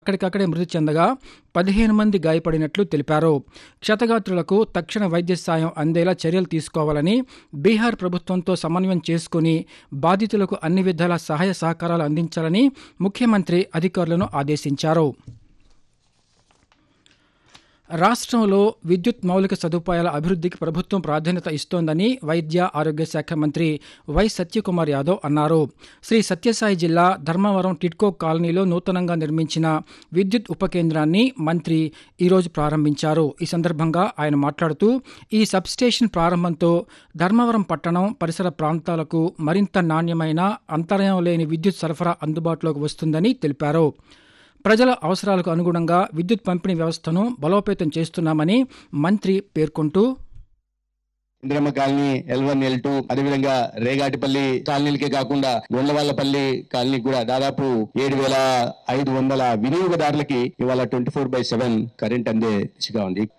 అక్కడికక్కడే మృతి చెందగా పదిహేను మంది గాయపడినట్లు తెలిపారు క్షతగాత్రులకు తక్షణ వైద్య సాయం అందేలా చర్యలు తీసుకోవాలని బీహార్ ప్రభుత్వంతో సమన్వయం చేసుకుని బాధితులకు అన్ని విధాల సహాయ సహకారాలు అందించాలని ముఖ్యమంత్రి అధికారులను ఆదేశించారు రాష్ట్రంలో విద్యుత్ మౌలిక సదుపాయాల అభివృద్ధికి ప్రభుత్వం ప్రాధాన్యత ఇస్తోందని వైద్య ఆరోగ్య శాఖ మంత్రి వై సత్యకుమార్ యాదవ్ అన్నారు శ్రీ సత్యసాయి జిల్లా ధర్మవరం టిడ్కో కాలనీలో నూతనంగా నిర్మించిన విద్యుత్ ఉప కేంద్రాన్ని మంత్రి ఈరోజు ప్రారంభించారు ఈ సందర్భంగా ఆయన మాట్లాడుతూ ఈ సబ్స్టేషన్ ప్రారంభంతో ధర్మవరం పట్టణం పరిసర ప్రాంతాలకు మరింత నాణ్యమైన అంతరాయం లేని విద్యుత్ సరఫరా అందుబాటులోకి వస్తుందని తెలిపారు ప్రజల అవసరాలకు అనుగుణంగా విద్యుత్ పంపిణీ వ్యవస్థను బలోపేతం చేస్తున్నామని మంత్రి పేర్కొంటూ Indiramma colony L one L two అదేవిధంగా రేగాటిపల్లి కాలనీలకే కాకుండా గొండవాళ్లపల్లి కాలనీ కూడా దాదాపు ఏడు వేల ఐదు వందల వినియోగదారులకి ఇవాళ twenty four by seven current అందే దిశగా ఉంది